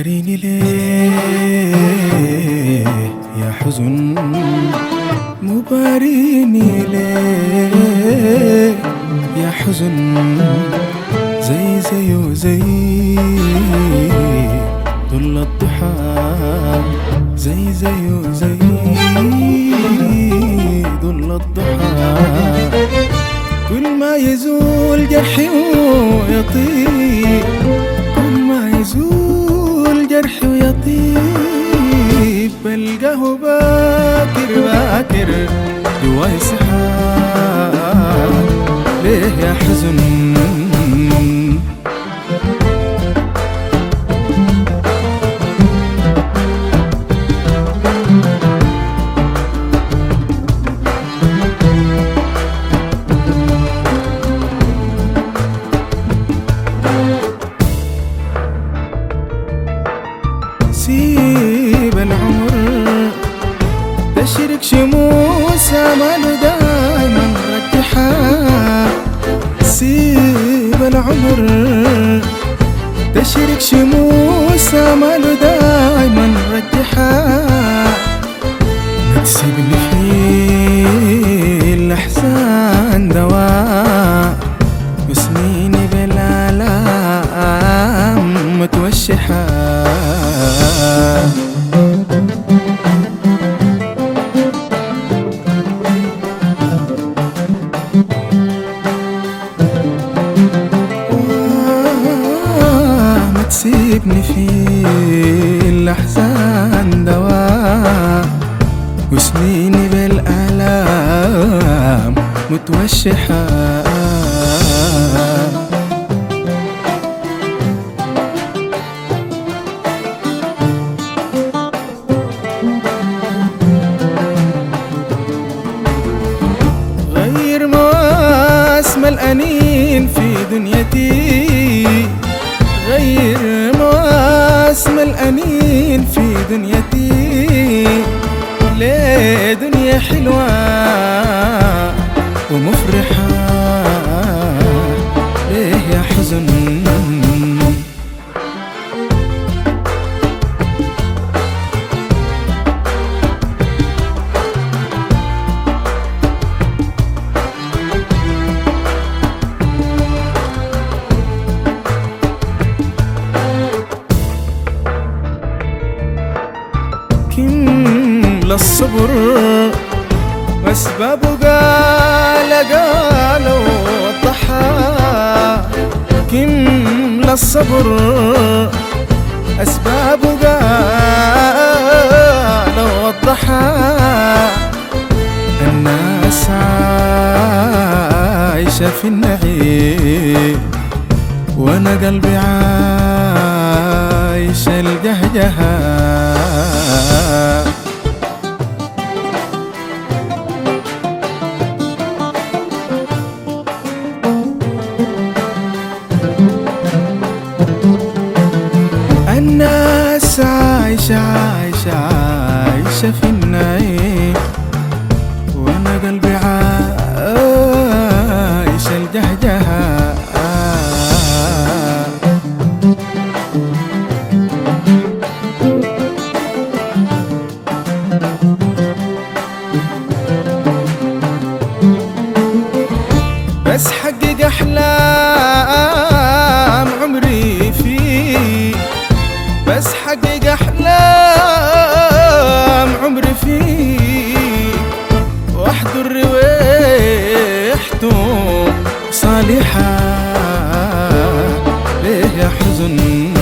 مباريني ليه يا حزن مباريني ليه يا حزن زي زي وزي ظل الضحى زي زي وزي ظل الضحى كل ما يزول جرحي ويطيب كل ما يزول جرحي ويطيب بلقاه باكر باكر جواي سحاب ليه يا حزن سيب العمر تشرك شموس امله دايما رجحها سيب العمر تشرك شموس امله دايما رجحها ما تسيبني في الاحزان دواء وسنيني بالالام متوشحه آه، ما تسيبني في الأحزان دواء وسنيني بالآلام متوشحة غير مواسم الأنين في دنيتي غير مواسم الأنين في دنيتي ليه دنيا حلوة ومفرحة ليه يا حزن كم للصبر واسبابه قال قالوا الضحى كم للصبر اسبابه قالوا الضحى الناس عايشة في النعيم وانا قلبي عايش الجهجهه الناس عايشة عايشة عايشة في النعيم وانا قلبي عايش الجهجهة بس حقق احلام عمري فيه بس حقق احلام عمري فيه واحضر ريحته صالحه ليه يا حزن